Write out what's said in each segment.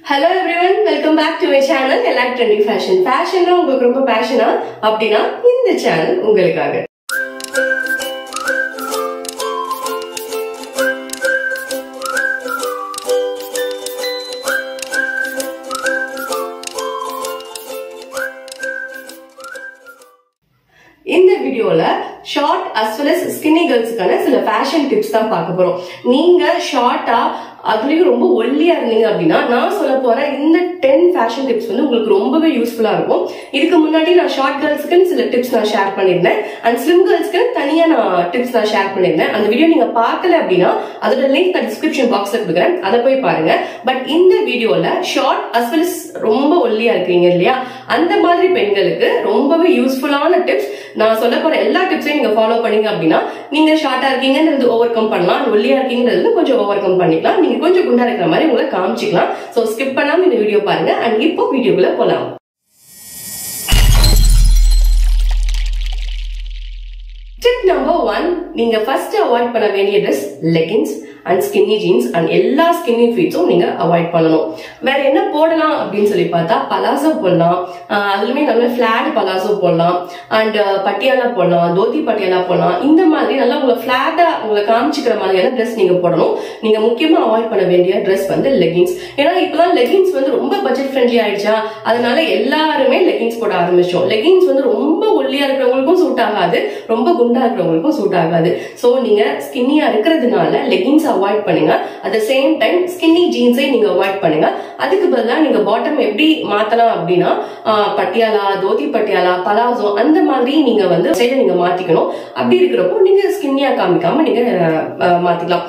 Hello everyone welcome back to my channel எல்லா trendy fashion ஃபேஷன்ல உங்களுக்கு ரொம்ப பேஷனா அப்படின்னா இந்த சேனல் உங்களுக்காக இந்த வீடியோல short as well as skinny கேர்ள்ஸுக்கான சில ஃபேஷன் டிப்ஸ் தான் பார்க்க போறோம் நீங்க ஷார்ட்டா அதுலயும் ரொம்ப ஒல்லியா இருந்தீங்க அப்படின்னா நான் சொல்ல போற இந்த டென் ஃபேஷன் டிப்ஸ் வந்து உங்களுக்கு ரொம்பவே யூஸ்ஃபுல்லா இருக்கும் இதுக்கு முன்னாடி நான் ஷார்ட் கேர்ள்ஸ்க்குன்னு சில டிப்ஸ் நான் ஷேர் பண்ணியிருந்தேன் அண்ட் ஸ்லிம் கேர்ள்ஸ்க்கு தனியா நான் டிப்ஸ் நான் ஷேர் பண்ணியிருந்தேன் அந்த வீடியோ நீங்க பார்க்கல அப்படின்னா அதோட லிங்க் நான் டிஸ்கிரிப்ஷன் பாக்ஸ்ல கொடுக்குறேன் அதை போய் பாருங்க பட் இந்த வீடியோல ஷார்ட் அஸ் வெல் ரொம்ப ஒல்லியா இருக்கீங்க இல்லையா அந்த மாதிரி பெண்களுக்கு ரொம்பவே யூஸ்ஃபுல்லான டிப்ஸ் நான் சொல்ல போற எல்லா டிப்ஸையும் நீங்க ஃபாலோ பண்ணீங்க அப்படின்னா நீங்க ஷார்ட்டா இருக்கீங்கன்றது ஓவர் கம் பண்ணலாம் ஒல்லியா இருக்கீங்கிறது கொஞ்சம் ஓவர் கம் பண்ணிக்கலாம் நீங்க கொஞ்சம் குண்டா இருக்கிற மாதிரி உங்களை காமிச்சிக்கலாம் சோ ஸ்கிப் பண்ணாம இந்த வீடியோ பாருங்க அண்ட் இப்போ வீடியோக்குள்ள போலாம் டிப் நம்பர் ஒன் நீங்க ஃபர்ஸ்ட் அவாய்ட் பண்ண வேண்டிய dress leggings and skinny jeans and எல்லா ஸ்கின்னி ஃபீட்ஸும் நீங்க அவாய்ட் பண்ணணும் வேற என்ன போடலாம் அப்படின்னு சொல்லி பார்த்தா பலாசோ போடலாம் ஆஹ் அதுலயுமே நல்ல ஃபிளாட் பலாசோ போடலாம் அண்ட் பட்டியாலா போடலாம் தோத்தி பட்டியாலா போடலாம் இந்த மாதிரி நல்லா உங்களை ஃபிளாட்டா உங்களை காமிச்சிக்கிற மாதிரியான ட்ரெஸ் நீங்க போடணும் நீங்க முக்கியமா அவாய்ட் பண்ண வேண்டிய ட்ரெஸ் வந்து லெகின்ஸ் ஏன்னா இப்பெல்லாம் லெகின்ஸ் வந்து ரொம்ப பட்ஜெட் ஃப்ரெண்ட்லி ஆயிடுச்சா அதனால எல்லாருமே லெகின்ஸ் போட ஆரம்பிச்சோம் லெகின்ஸ் வந்து ரொம்ப ஒல்லியா இருக்கிறவங்களுக்கும் சூட் ஆகாது ரொம்ப குண்டா இருக்கிறவங்களுக்கும் சூட் ஆகாது சோ நீங்க ஸ்கின்னியா இருக்கிறதுனால லெகின்ஸ் அவாய்ட் பண்ணுங்க at the same time skinny ஜீன்ஸை நீங்க அவாய்ட் பண்ணுங்க அதுக்கு பதிலாக நீங்க பாட்டம் எப்படி மாத்தலாம் அப்படின்னா ஆஹ், பட்டியாலா தோதி பட்டியாலா பலாசோ அந்த மாதிரி நீங்க வந்து சைட நீங்க மாத்திக்கணும் அப்படி இருக்கிறப்போ நீங்க ஸ்கின்னியா காமிக்காம நீங்க ஆஹ், மாத்திக்கலாம்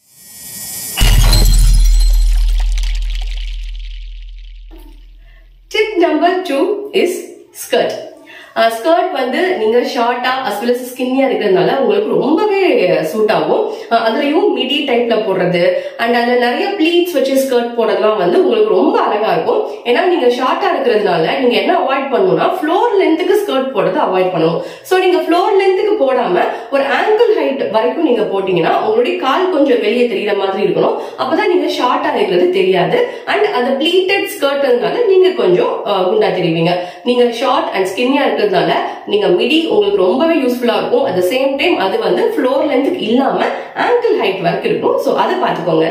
tip number two is skirt skirt வந்து நீங்க ஷார்ட்டா அஸ் வெல் ஸ்கின்னியா இருக்கிறதுனால உங்களுக்கு ரொம்பவே சூட் ஆகும் அஹ் அதுலயும் மிடி டைப்ல போடுறது அண்ட் அதுல நிறைய ப்ளீட்ஸ் வச்சு ஸ்கர்ட் போடுறதுலாம் வந்து உங்களுக்கு ரொம்ப அழகா இருக்கும் ஏன்னா நீங்க ஷார்ட்டா இருக்கிறதுனால நீங்க என்ன அவாய்ட் பண்ணணும்னா ஃப்ளோர் லென்த்துக்கு ஸ்கர்ட் போடுறது அவாய்ட் பண்ணணும் ஸோ நீங்க ஃப்ளோர் லென்த்துக்கு போடாம ஒரு ஆங்கிள் ஹைட் வரைக்கும் நீங்க போட்டீங்கன்னா உங்களுடைய கால் கொஞ்சம் வெளியே தெரியுற மாதிரி இருக்கணும் அப்பதான் நீங்க ஷார்ட்டா இருக்கிறது தெரியாது அண்ட் அந்த ப்ளீட்டட் ஸ்கர்ட்னால நீங்க கொஞ்சம் அஹ், குண்டா தெரிவிங்க நீங்க ஷார்ட் அண்ட் ஸ்கின்னியா இருக்கிறதுனால நீங்க மிடி உங்களுக்கு ரொம்பவே யூஸ்ஃபுல்லா இருக்கும் அட் சேம் டைம் அது வந்து ஃப்ளோர் லென்த்துக்கு இல்லாம ஆங்கிள் ஹைட் வரைக்கும் இருக்கும் ஸோ அதை பார்த்துக்கோங்க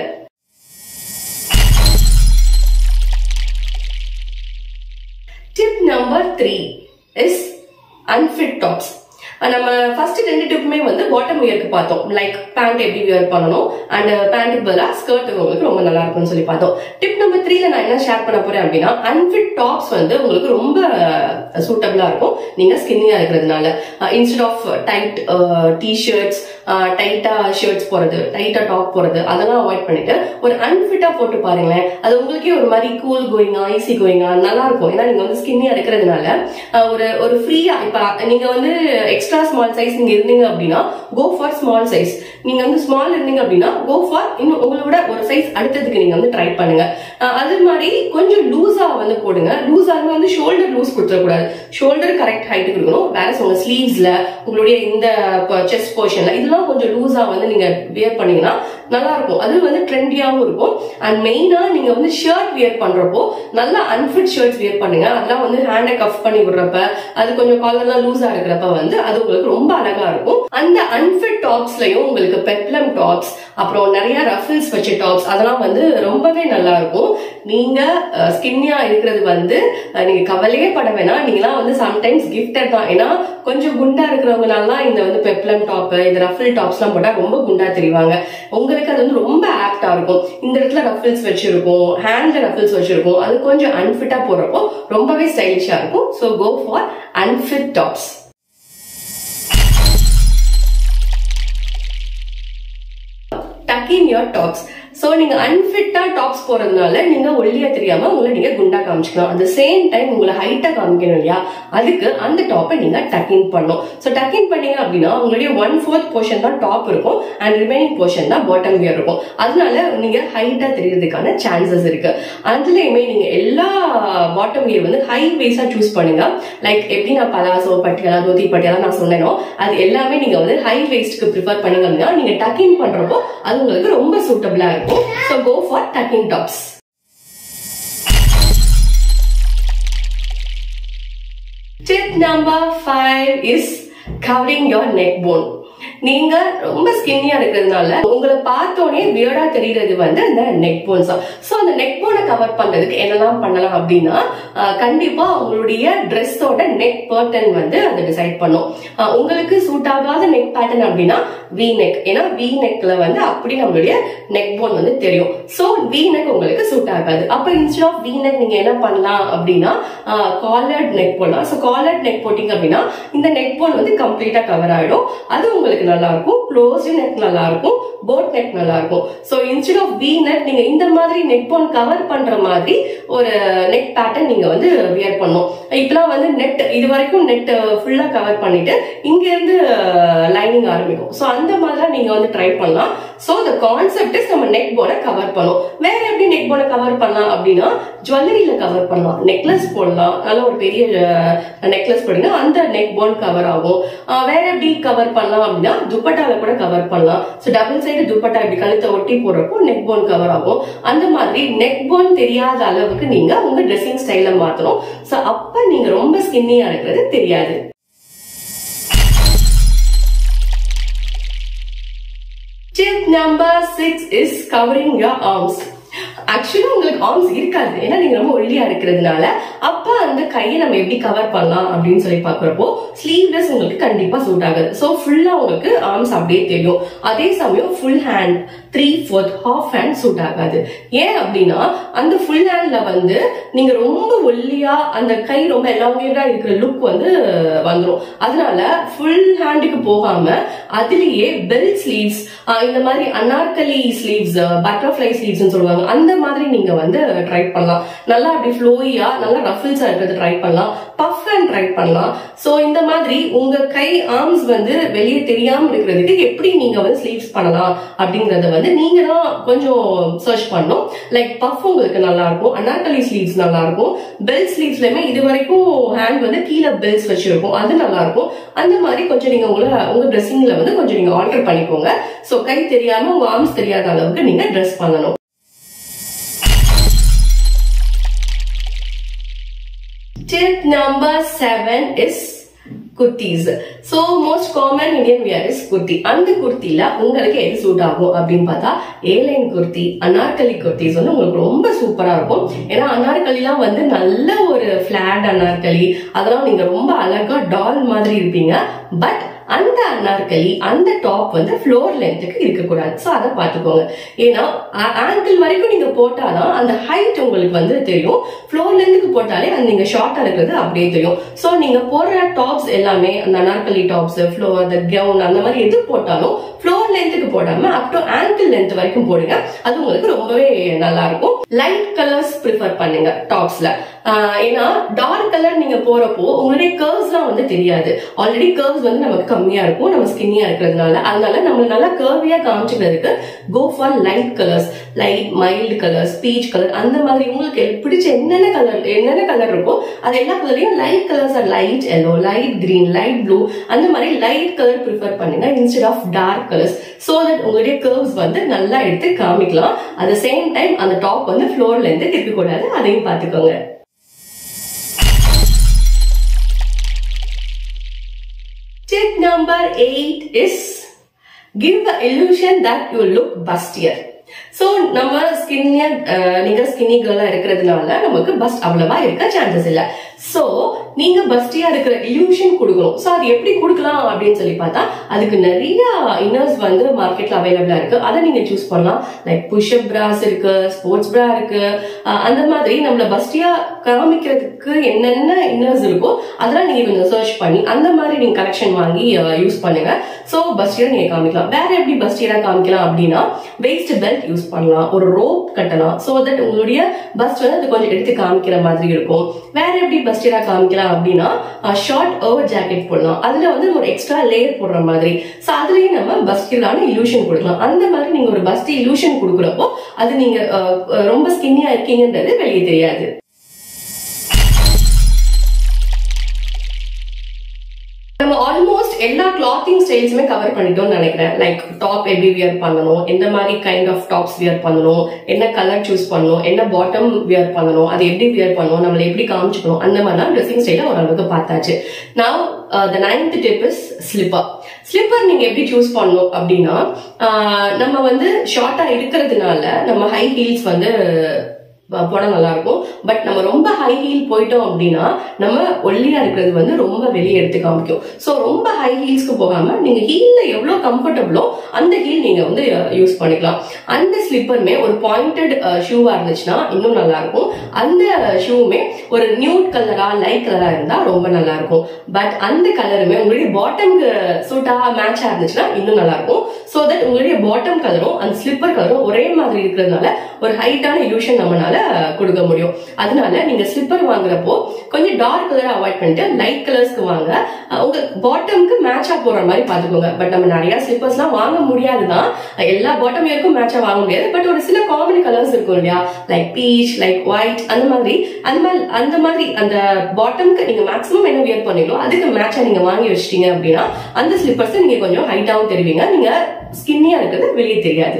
tip number three is unfit tops நம்ம ஃபர்ஸ்ட் ரெண்டு டிப்புமே வந்து பாட்டம் வியருக்கு பார்த்தோம் லைக் பேண்ட் எப்படி வியர் பண்ணணும் அண்ட் பேண்ட்டுக்கு பதிலாக ஸ்கர்ட் உங்களுக்கு ரொம்ப நல்லா இருக்கும்னு சொல்லி பார்த்தோம் டிப் நம்பர் த்ரீல நான் என்ன ஷேர் பண்ண போறேன் அப்படின்னா அன்ஃபிட் டாப்ஸ் வந்து உங்களுக்கு ரொம்ப சூட்டபிளா இருக்கும் நீங்க ஸ்கின்னியா இருக்கிறதுனால இன்ஸ்டெட் ஆஃப் டைட் டிஷர்ட்ஸ் டைட்டா ஷர்ட்ஸ் போறது டைட்டா டாப் போறது அதெல்லாம் அவாய்ட் பண்ணிட்டு ஒரு அன்ஃபிட்டா போட்டு பாருங்களேன் அது உங்களுக்கே ஒரு மாதிரி கூல் கோயிங்கா ஈஸி கோயிங்கா நல்லா இருக்கும் ஏன்னா நீங்க வந்து ஸ்கின்னியா இருக்கிறதுனால அஹ், ஒரு ஒரு ஃப்ரீயா இப்ப நீங்க வந்து எக்ஸ்ட்ரா ஸ்மால் சைஸ் நீங்க இருந்தீங்க அப்படின்னா கோ ஃபார் ஸ்மால் சைஸ் நீங்க வந்து ஸ்மால் இருந்தீங்க அப்படின்னா கோ ஃபார் இன்னும் உங்களை விட ஒரு சைஸ் அடுத்ததுக்கு நீங்க வந்து ட்ரை பண்ணுங்க அஹ், அது மாதிரி கொஞ்சம் லூஸா வந்து போடுங்க லூஸா வந்து ஷோல்டர் லூஸ் கொடுத்துடக்கூடாது ஷோல்டர் கரெக்ட் ஹைட் கொடுக்கணும் வேற உங்க ஸ்லீவ்ஸ்ல உங்களுடைய இந்த செஸ்ட் போர்ஷன்ல இதெல்லாம் கொஞ்சம் லூஸா வந்து நீங்க வியர் பண்ணீங்கன்னா நல்லா இருக்கும் அது வந்து ட்ரெண்டியாவும் இருக்கும் அண்ட் மெயினா நீங்க வந்து ஷர்ட் வியர் பண்றப்போ நல்லா அன்ஃபிட் ஷர்ட்ஸ் வியர் பண்ணுங்க அதெல்லாம் வந்து ஹேண்டை கஃப் பண்ணி விடுறப்ப அது கொஞ்சம் காலர்லாம் லூஸா இருக்கிறப்ப வந்து அது உங்களுக்கு ரொம்ப அழகா இருக்கும் அந்த அன்ஃபிட் டாப்ஸ்லயும் உங்களுக்கு பெப்ளம் டாப்ஸ் அப்புறம் நிறைய ரஃபில்ஸ் வச்ச டாப்ஸ் அதெல்லாம் வந்து ரொம்பவே நல்லா இருக்கும் நீங்க ஸ்கின்னியா இருக்கிறது வந்து அஹ், நீங்க கவலையே பட வேணாம் நீங்களாம் வந்து சம்டைம்ஸ் கிஃப்டட் தான் ஏன்னா கொஞ்சம் குண்டா இருக்கிறவங்கனாலாம் இந்த வந்து பெப்ளம் டாப் இந்த ரஃபில் டாப்ஸ் எல்லாம் போட்டா ரொம்ப குண்டா தெரிவாங்க உங்களுக்கு அது வந்து ரொம்ப ஆப்டா இருக்கும் இந்த இடத்துல ரஃபில்ஸ் வச்சிருக்கும் ஹேண்ட்ல ரஃபில்ஸ் வச்சிருக்கும் அது கொஞ்சம் அன்ஃபிட்டா போடுறப்போ ரொம்பவே ஸ்டைலிஷா இருக்கும் so go for unfit tops tuck in your tops so நீங்க அன்ஃபிட்டா டாப்ஸ் போறதுனால நீங்க ஒல்லியா தெரியாம உங்களை நீங்க குண்டா காமிச்சிக்கலாம் அந்த சேம் டைம் உங்களை ஹைட்டா காமிக்கணும் இல்லையா அதுக்கு அந்த டாப்பை நீங்க டக்கின் பண்ணணும் ஸோ டக்கின் பண்ணீங்க அப்படின்னா உங்களுடைய ஒன் ஃபோர்த் போர்ஷன் தான் டாப் இருக்கும் அண்ட் ரிமைனிங் போர்ஷன் தான் பாட்டம் வியர் இருக்கும் அதனால நீங்க ஹைட்டா தெரியறதுக்கான சான்சஸ் இருக்கு அதுலயுமே நீங்க எல்லா பாட்டம் வியர் வந்து ஹை வேஸா சூஸ் பண்ணுங்க லைக் எப்படி நான் பலாசோ பட்டியாலா தோதி பட்டியாலா நான் சொன்னேனோ அது எல்லாமே நீங்க வந்து ஹை வேஸ்ட்க்கு ப்ரிஃபர் பண்ணுங்க அப்படின்னா நீங்க டக்கின் பண்றப்போ அது உங்களுக்கு ரொம்ப சூட்டபிளா இருக்கும் so go for tucking tops tip number five is covering your neck bone நீங்க ரொம்ப ஸ்கின்னியா இருக்கிறதுனால உங்களை பார்த்தோன்னே வியர்டா தெரியறது வந்து அந்த நெக் போன்ஸ் தான் ஸோ அந்த நெக் போனை கவர் பண்றதுக்கு என்னெல்லாம் பண்ணலாம் அப்படின்னா ஆஹ் கண்டிப்பா உங்களுடைய ட்ரெஸ்ஸோட நெக் பேட்டர்ன் வந்து அதை டிசைட் பண்ணும் ஆஹ் உங்களுக்கு சூட் ஆகாத நெக் பேட்டர்ன் அப்படின்னா வி நெக் ஏன்னா வி நெக்ல வந்து அப்படி நம்மளுடைய நெக் போன் வந்து தெரியும் ஸோ வி நெக் உங்களுக்கு சூட் ஆகாது அப்ப இன்ஸ்டெட் ஆஃப் வி நெக் நீங்க என்ன பண்ணலாம் அப்படின்னா காலர்ட் நெக் போடலாம் ஸோ காலர்ட் நெக் போட்டீங்க அப்படின்னா இந்த நெக் போன் வந்து கம்ப்ளீட்டா கவர் ஆயிடும் அது உங்களுக்கு நல்லா இருக்கும் க்ளோஸ்டு நெக் நல்லா இருக்கும் போட் நெக் நல்லா இருக்கும் so instead of V neck நீங்க இந்த மாதிரி நெக் போன் கவர் பண்ற மாதிரி ஒரு நெக் பேட்டர்ன் நீங்க வந்து வியர் பண்ணும் இப்பெல்லாம் வந்து நெட் இது வரைக்கும் நெட் ஃபுல்லா கவர் பண்ணிட்டு இங்க இருந்து லைனிங் ஆரம்பிக்கும் ஸோ அந்த மாதிரிலாம் நீங்க வந்து ட்ரை பண்ணலாம் ஸோ த கான்செப்ட் இஸ் நம்ம நெக் போனை கவர் பண்ணும் வேற எப்படி நெக் போனை கவர் பண்ணலாம் அப்படின்னா ஜுவல்லரியில கவர் பண்ணலாம் நெக்லஸ் போடலாம் நல்ல ஒரு பெரிய நெக்லஸ் போடுங்க அந்த நெக் போன் கவர் ஆகும் ஆஹ் வேற எப்படி கவர் பண்ணலாம் அப்படின்னா துப்பட்டால கூட கவர் பண்ணலாம் ஸோ டபுள் சைடு துப்பட்டா இப்படி கழுத்தை ஒட்டி போடுறப்போ நெக் போன் கவர் ஆகும் அந்த மாதிரி நெக் போன் தெரியாத அளவுக்கு நீங்க உங்க ட்ரெஸ்ஸிங் ஸ்டைல மாத்தணும் ஸோ அப்ப நீங்க ரொம்ப ஸ்கின்னியா இருக்கிறது தெரியாது Tip number six is covering your arms. Actually உங்களுக்கு ஆர்ம்ஸ் இருக்காது ஏன்னா நீங்க ரொம்ப ஒல்லியா இருக்கிறதுனால அப்ப அந்த கையை நம்ம எப்படி கவர் பண்ணலாம் அப்படின்னு சொல்லி பாக்குறப்போ ஸ்லீவ்லெஸ் உங்களுக்கு கண்டிப்பா சூட் ஆகாது ஸோ ஃபுல்லா உங்களுக்கு ஆர்ம்ஸ் அப்படியே தெரியும் அதே சமயம் full hand three fourth half hand suit ஆகாது ஏன் அப்படின்னா அந்த ஃபுல் ஹேண்ட்ல வந்து நீங்க ரொம்ப ஒல்லியா அந்த கை ரொம்ப எலாங்கேட்டா இருக்கிற லுக் வந்து வந்துடும் அதனால ஃபுல் ஹேண்டுக்கு போகாம அதுலயே பெல் ஸ்லீவ்ஸ் இந்த மாதிரி அனார்கலி ஸ்லீவ்ஸ் பட்டர்ஃபிளை ஸ்லீவ்ஸ் சொல்லுவாங்க அந்த மாதிரி நீங்க வந்து ட்ரை பண்ணலாம் நல்லா அப்படி ஃப்ளோயியா நல்லா ரஃபிள்ஸா இருக்கிறது ட்ரை பண்ணலாம் பஃப் அண்ட் ட்ரை பண்ணலாம் சோ இந்த மாதிரி உங்க கை ஆர்ம்ஸ் வந்து வெளியே தெரியாம இருக்கிறதுக்கு எப்படி நீங்க வந்து ஸ்லீவ்ஸ் பண்ணலாம் அப்படிங்கறத வந்து நீங்க தான் கொஞ்சம் சர்ச் பண்ணணும் லைக் பஃப் உங்களுக்கு நல்லா இருக்கும் அனார்கலி ஸ்லீவ்ஸ் நல்லா இருக்கும் பெல் ஸ்லீவ்ஸ்லயுமே இது வரைக்கும் ஹேண்ட் வந்து கீழே பெல்ஸ் வச்சிருக்கும் அது நல்லா இருக்கும் அந்த மாதிரி கொஞ்சம் நீங்க உங்களை உங்க ட்ரெஸ்ஸிங்ல வந்து கொஞ்சம் நீங்க ஆல்டர் பண்ணிக்கோங்க சோ கை தெரியாம உங்க ஆர்ம்ஸ் தெரியாத அளவுக்கு நீங்க ட்ரெஸ் பண்ணணும் Tip number seven is kurtis so most common Indian wear is kurti அந்த குர்த்தில உங்களுக்கு எது சூட் ஆகும் அப்படின்னு பார்த்தா ஏலைன் குர்த்தி அனார்கலி குர்த்திஸ் வந்து உங்களுக்கு ரொம்ப சூப்பரா இருக்கும் ஏன்னா அனார்கலிலாம் வந்து நல்ல ஒரு ஃபிளாட் அனார்கலி அதெல்லாம் நீங்க ரொம்ப அழகா டால் மாதிரி இருப்பீங்க பட் அந்த அனார்கலி அந்த டாப் வந்து ஃப்ளோர் லென்த்துக்கு இருக்கக்கூடாது ஸோ அதை பார்த்துக்கோங்க ஏன்னா ஆங்கிள் வரைக்கும் நீங்க போட்டாதான் அந்த ஹைட் உங்களுக்கு வந்து தெரியும் ஃப்ளோர் லென்த்துக்கு போட்டாலே அந்த நீங்க ஷார்ட்டா இருக்கிறது அப்படியே தெரியும் ஸோ நீங்க போடுற டாப்ஸ் எல்லாமே அந்த அனார்கலி டாப்ஸ் ஃப்ளோர் அந்த கவுன் அந்த மாதிரி எது போட்டாலும் ஃப்ளோர் லென்த்துக்கு போடாம அப் டு ஆங்கிள் லென்த் வரைக்கும் போடுங்க அது உங்களுக்கு ரொம்பவே நல்லா இருக்கும் லைட் கலர்ஸ் ப்ரிஃபர் பண்ணுங்க டாப்ஸ்ல ஏன்னா டார்க் கலர் நீங்க போறப்போ உங்களுடைய கர்வ்ஸ்லாம் வந்து தெரியாது ஆல்ரெடி கர்வ்ஸ் வந்து நமக்கு கம்மியா இருக்கும் நம்ம ஸ்கின்னியா இருக்கிறதுனால அதனால நம்ம நல்லா கர்வியா காமிச்சுக்கிறதுக்கு go for light colours light mild colours peach colour அந்த மாதிரி உங்களுக்கு பிடிச்ச என்னென்ன கலர் என்னென்ன கலர் இருக்கோ அது எல்லா கலரையும் light colours are light yellow light green light blue அந்த மாதிரி லைட் கலர் ப்ரிஃபர் பண்ணுங்க instead of dark colours so that உங்களுடைய கர்வ்ஸ் வந்து நல்லா எடுத்து காமிக்கலாம் அட் சேம் டைம் அந்த டாப் வந்து ஃப்ளோர்ல இருந்து இருக்கக்கூடாது அதையும் பார்த்துக்கோங்க Tip number eight is give the illusion that you look bustier. So நம்ம ஸ்கின்னியா நீங்க ஸ்கின்னி கேர்லா இருக்கிறதுனால நமக்கு பஸ்ட் அவ்வளவா இருக்க சான்சஸ் இல்ல ஸோ நீங்க பஸ்டியா இருக்கிற இல்யூஷன் கொடுக்கணும் ஸோ அது எப்படி கொடுக்கலாம் அப்படின்னு சொல்லி பார்த்தா அதுக்கு நிறைய இன்னர்ஸ் வந்து மார்க்கெட்ல அவைலபிளா இருக்கு அதை நீங்க சூஸ் பண்ணலாம் லைக் புஷ்அப் பிராஸ் இருக்கு ஸ்போர்ட்ஸ் பிரா இருக்கு அந்த மாதிரி நம்மள பஸ்டியா காமிக்கிறதுக்கு என்னென்ன இன்னர்ஸ் இருக்கோ அதெல்லாம் நீங்க கொஞ்சம் சர்ச் பண்ணி அந்த மாதிரி நீங்க கலெக்ஷன் வாங்கி யூஸ் பண்ணுங்க ஸோ பஸ்டியா நீங்க காமிக்கலாம் வேற எப்படி பஸ்டியா காமிக்கலாம் அப்படின்னா வெயிஸ்ட் பெல்ட் யூஸ் பண்ணலாம் ஒரு ரோப் கட்டலாம் ஸோ தட் உங்களுடைய பஸ்ட் வந்து அது கொஞ்சம் எடுத்து காமிக்கிற மாதிரி இருக்கும் வேற எப்படி பஸ்டியரா காமிக்கலாம் அப்படின்னா ஷார்ட் ஓவர் ஜாக்கெட் போடலாம் அதுல வந்து ஒரு எக்ஸ்ட்ரா லேயர் போடுற மாதிரி ஸோ அதுலயும் நம்ம பஸ்டியரான இலூஷன் கொடுக்கலாம் அந்த மாதிரி நீங்க ஒரு பஸ்ட் இலூஷன் கொடுக்குறப்போ அது நீங்க ரொம்ப ஸ்கின்னியா இருக்கீங்கன்றது வெளியே தெரியாது நம்ம ஆல்மோஸ்ட் எல்லா கிளாத்திங் ஸ்டைல்ஸுமே கவர் பண்ணிட்டோம்னு நினைக்கிறேன் லைக் டாப் எப்படி வியர் பண்ணணும் எந்த மாதிரி கைண்ட் ஆஃப் டாப்ஸ் வியர் பண்ணணும் என்ன கலர் சூஸ் பண்ணணும் என்ன பாட்டம் வியர் பண்ணணும் அது எப்படி வியர் பண்ணணும் நம்மளை எப்படி காமிச்சுக்கணும் அந்த மாதிரிலாம் ட்ரெஸ்ஸிங் ஸ்டைல ஓரளவுக்கு பார்த்தாச்சு நான் the ninth tip is slipper slipper நீங்க எப்படி சூஸ் பண்ணணும் அப்படின்னா ஆஹ் நம்ம வந்து ஷார்ட்டா இருக்கிறதுனால நம்ம ஹை ஹீல்ஸ் வந்து ப- போனா நல்லா இருக்கும் பட் நம்ம ரொம்ப ஹை ஹீல் போயிட்டோம் அப்படின்னா நம்ம ஒல்லியா இருக்கிறது வந்து ரொம்ப வெளியே எடுத்து காமிக்கும் ஸோ ரொம்ப ஹை ஹீல்ஸ்க்கு போகாம நீங்க ஹீல்ல எவ்வளவு கம்ஃபர்டபுளோ அந்த ஹீல் நீங்க வந்து யூஸ் பண்ணிக்கலாம் அந்த ஸ்லிப்பருமே ஒரு பாயிண்டட் ஷூவா இருந்துச்சுன்னா இன்னும் நல்லா இருக்கும் அந்த ஷூவுமே ஒரு நியூட் கலரா லைட் கலரா இருந்தா ரொம்ப நல்லா இருக்கும் பட் அந்த கலருமே உங்களுடைய பாட்டம்க்கு சூட்டா மேட்சா இருந்துச்சுன்னா இன்னும் நல்லா இருக்கும் ஸோ தட் உங்களுடைய பாட்டம் கலரும் அந்த ஸ்லிப்பர் கலரும் ஒரே மாதிரி இருக்கிறதுனால ஒரு ஹைட்டான illusion நம்மளால கொடுக்க முடியும் அதனால நீங்க ஸ்லிப்பர் வாங்குறப்போ கொஞ்சம் டார்க் கலர் அவாய்ட் பண்ணிட்டு லைட் கலர்ஸ்க்கு வாங்க அஹ் உங்க பாட்டம்க்கு மேட்சா போற மாதிரி பாத்துக்கோங்க பட் நம்ம நிறைய ஸ்லிப்பர்ஸ்லாம் வாங்க முடியாதுதான் எல்லா பாட்டம் இயருக்கும் மேட்சா வாங்க முடியாது பட் ஒரு சில காமன் கலர்ஸ் இருக்கும் இல்லையா லைக் பீச் லைக் ஒயிட் அந்த மாதிரி அந்த மாதிரி அந்த மாதிரி அந்த பாட்டம்க்கு நீங்க மேக்ஸிமம் என்ன வியர் பண்ணீங்களோ அதுக்கு மேட்சா நீங்க வாங்கி வச்சிட்டீங்க அப்படின்னா அந்த ஸ்லிப்பர்ஸ் நீங்க கொஞ்சம் ஹைட்டாவும் தெரிவிங்க நீங்க ஸ்கின்னியா இருக்கிறது வெளியே தெரியாது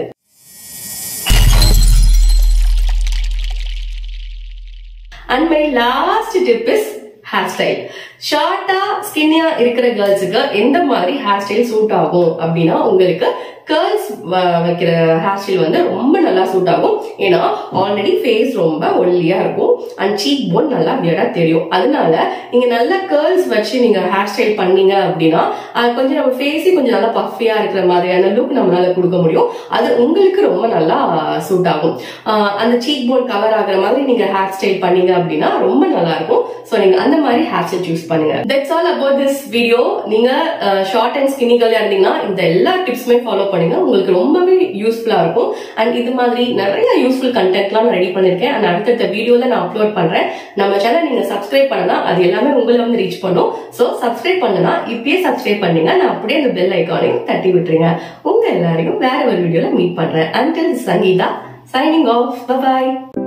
and my last tip is hair style ஷார்ட்டா ஸ்கின்னியா இருக்கிற கேர்ள்ஸுக்கு எந்த மாதிரி ஹேர் ஸ்டைல் சூட் ஆகும் அப்படின்னா உங்களுக்கு கேர்ள்ஸ் வைக்கிற ஹேர் ஸ்டைல் வந்து ரொம்ப நல்லா சூட் ஆகும் ஏன்னா ஆல்ரெடி ஃபேஸ் ரொம்ப ஒல்லியா இருக்கும் அண்ட் சீக் போன் நல்லா வியடா தெரியும் அதனால நீங்க நல்ல கேர்ள்ஸ் வச்சு நீங்க ஹேர் ஸ்டைல் பண்ணீங்க அப்படின்னா அது கொஞ்சம் நம்ம ஃபேஸே கொஞ்சம் நல்லா பஃபியா இருக்கிற மாதிரியான லுக் நம்மளால கொடுக்க முடியும் அது உங்களுக்கு ரொம்ப நல்லா சூட் ஆகும் ஆஹ் அந்த சீக் போன் கவர் ஆகுற மாதிரி நீங்க ஹேர் ஸ்டைல் பண்ணீங்க அப்படின்னா ரொம்ப நல்லா இருக்கும் ஸோ நீங்க அந்த மாதிரி ஹேர் ஸ்டைல் சூஸ் பண்ணுங்க that's all about this video நீங்க ஷார்ட் அண்ட் ஸ்கினிக்கல் இருந்தீங்கன்னா இந்த எல்லா டிப்ஸுமே ஃபாலோ பண்ணுங்க உங்களுக்கு ரொம்பவே யூஸ்ஃபுல்லா இருக்கும் அண்ட் இது மாதிரி நிறைய யூஸ்ஃபுல் கண்டென்ட்லாம் நான் ரெடி பண்ணிருக்கேன் அண்ட் அடுத்தடுத்த வீடியோல நான் அப்லோட் பண்றேன் நம்ம சேனல் நீங்க சப்ஸ்கிரைப் பண்ணனா அது எல்லாமே உங்களை வந்து ரீச் பண்ணும் ஸோ சப்ஸ்கிரைப் பண்ணனா இப்பயே சப்ஸ்கிரைப் பண்ணுங்க நான் அப்படியே அந்த பெல் ஐக்கானையும் தட்டி விட்டுருங்க உங்க எல்லாரையும் வேற ஒரு வீடியோல மீட் பண்றேன் until Sangeetha signing off by